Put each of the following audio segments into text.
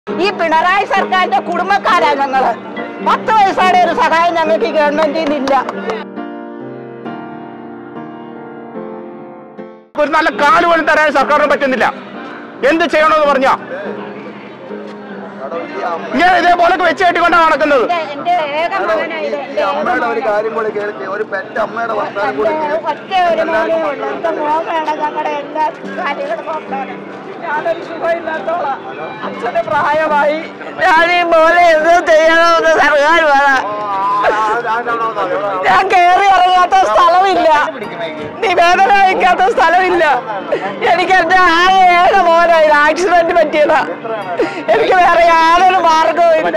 ഈ പിണറായി സർക്കാരിന്റെ കുടുംബക്കാരാ ഞങ്ങള് പത്ത് പൈസയുടെ ഒരു സഹായം ഞങ്ങൾക്ക് ഈ ഗവൺമെന്റിൽ നിന്നില്ല ഒരു നല്ല കാല് പോലും തരാൻ സർക്കാരിന് പറ്റുന്നില്ല എന്ത് ചെയ്യണമെന്ന് പറഞ്ഞാ ഇങ്ങനെ ഇതേപോലെ വെച്ച് കെട്ടിക്കൊണ്ടാണ് നടക്കുന്നത് എന്റെ ഏക മകനാ ഇത്. എന്റെ ഏക അമ്മയുടെ ഒരു മകനാ. കാര്യം കൂടി കേൾക്കുക ഒരു പെറ്റ അമ്മയുടെ വർത്താനം കൂടി എന്റെ ഒറ്റ ഒരു മോനേ ഉള്ളൂ എന്റെ മോൻ വേണം ഞങ്ങളുടെ എല്ലാ കാര്യങ്ങളും നോക്കാനും ഞാനൊരു സുഖമില്ലാത്തോളാം അച്ഛന് പ്രായമായി ഞാൻ ഈ മോനെ എന്ത് ചെയ്യണമെന്ന് സർക്കാർ പറ ഞാൻ കയറി ഇറങ്ങാത്ത സ്ഥലമില്ല നിവേദനം അയക്കാത്ത സ്ഥലമില്ല എനിക്ക് എന്റെ ആകെ ഏക മോനായി ആക്സിഡന്റ് പറ്റിയതാ എനിക്ക് വേറെ യാതൊരു മാർഗവും ഇല്ല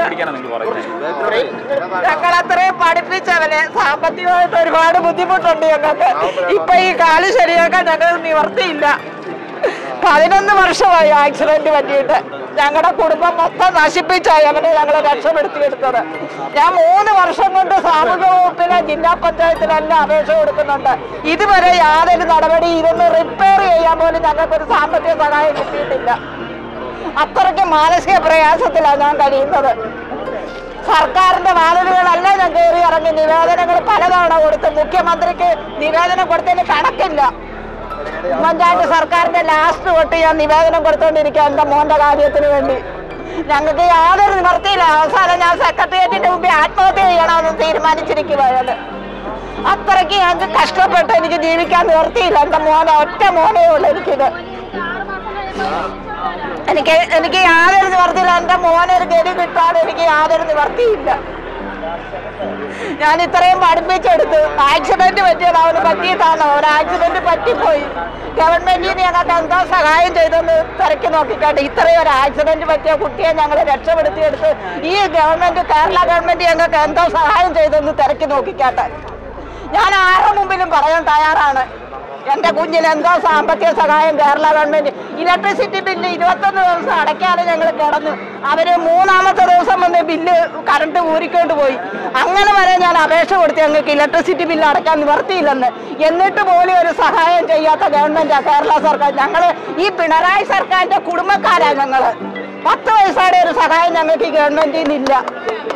ഞങ്ങൾ അത്രയും പഠിപ്പിച്ചവനെ സാമ്പത്തികമായിട്ട് ഒരുപാട് ബുദ്ധിമുട്ടുണ്ട് ഞങ്ങൾക്ക് ഇപ്പൊ ഈ കാല് ശരിയാക്കാൻ ഞങ്ങൾ നിവർത്തിയില്ല പതിനൊന്ന് വർഷമായി ആക്സിഡന്റ് പറ്റിയിട്ട് ഞങ്ങളുടെ കുടുംബം മൊത്തം നശിപ്പിച്ചായി അവനെ ഞങ്ങളെ രക്ഷപ്പെടുത്തിയെടുത്തത് ഞാൻ മൂന്ന് വർഷം കൊണ്ട് സാമൂഹ്യ വകുപ്പിലെ ജില്ലാ പഞ്ചായത്തിലെല്ലാം അപേക്ഷ കൊടുക്കുന്നുണ്ട് ഇതുവരെ യാതൊരു നടപടി ഇതൊന്ന് റിപ്പയർ ചെയ്യാൻ പോലും ഞങ്ങൾക്കൊരു സാമ്പത്തിക സഹായം കിട്ടിയിട്ടില്ല അത്രയ്ക്ക് മാനസിക പ്രയാസത്തിലാണ് ഞാൻ കഴിയുന്നത് സർക്കാരിന്റെ വാതിലുകളല്ല ഞാൻ കയറി ഇറങ്ങി നിവേദനങ്ങൾ പലതവണ കൊടുത്തു മുഖ്യമന്ത്രിക്ക് നിവേദനം കൊടുത്തതിന് കണക്കില്ല പഞ്ചായത്ത് സർക്കാരിന്റെ ലാസ്റ്റ് തൊട്ട് ഞാൻ നിവേദനം കൊടുത്തോണ്ടിരിക്കുക എന്റെ മോന്റെ കാര്യത്തിന് വേണ്ടി ഞങ്ങൾക്ക് യാതൊരു നിവർത്തിയില്ല അവസാനം ഞാൻ സെക്രട്ടേറിയറ്റിന്റെ മുമ്പിൽ ആത്മഹത്യ ചെയ്യണമെന്ന് തീരുമാനിച്ചിരിക്കുകയാണ് അത്രയ്ക്ക് ഞങ്ങൾക്ക് കഷ്ടപ്പെട്ട് എനിക്ക് ജീവിക്കാൻ നിവർത്തിയില്ല എന്റെ മോനെ ഒറ്റ മോനേ ഉള്ളൂ എനിക്കിത് എനിക്ക് എനിക്ക് യാതൊരു നിവർത്തിയില്ല എന്റെ മോനൊരു ഗതി കിട്ടാൻ എനിക്ക് യാതൊരു നിവർത്തിയില്ല ഞാൻ ഇത്രയും പഠിപ്പിച്ചെടുത്തു ആക്സിഡന്റ് പറ്റിയത് അവന് പറ്റിയതാണ് ഒരു ആക്സിഡന്റ് പറ്റിപ്പോയി ഗവൺമെന്റിൽ നിന്ന് ഞങ്ങൾക്ക് എന്തോ സഹായം ചെയ്തെന്ന് തിരക്കി നോക്കിക്കാട്ടെ ഇത്രയും ഒരു ആക്സിഡന്റ് പറ്റിയ കുട്ടിയെ ഞങ്ങൾ രക്ഷപ്പെടുത്തിയെടുത്ത് ഈ ഗവൺമെന്റ് കേരള ഗവൺമെന്റ് ഞങ്ങൾക്ക് എന്തോ സഹായം ചെയ്തെന്ന് തിരക്കി നോക്കിക്കാട്ടെ ഞാൻ ആരുടെ മുമ്പിലും പറയാൻ തയ്യാറാണ് എന്റെ കുഞ്ഞിന് എന്തോ സാമ്പത്തിക സഹായം കേരള ഗവൺമെന്റ് ഇലക്ട്രിസിറ്റി ബില്ല് ഇരുപത്തൊന്ന് ദിവസം അടയ്ക്കാതെ ഞങ്ങൾ കിടന്നു അവര് മൂന്നാമത്തെ ദിവസം വന്ന് ബില്ല് കറണ്ട് ഊരിക്കൊണ്ട് പോയി അങ്ങനെ വരെ ഞാൻ അപേക്ഷ കൊടുത്തു ഞങ്ങൾക്ക് ഇലക്ട്രിസിറ്റി ബില്ല് അടയ്ക്കാൻ നിവർത്തിയില്ലെന്ന് എന്നിട്ട് പോലും ഒരു സഹായം ചെയ്യാത്ത ഗവൺമെന്റാ കേരള സർക്കാർ ഞങ്ങള് ഈ പിണറായി സർക്കാരിന്റെ കുടുംബക്കാരാ ഞങ്ങള് പത്ത് പൈസയുടെ ഒരു സഹായം ഞങ്ങൾക്ക് ഈ ഗവൺമെന്റിൽ നിന്നില്ല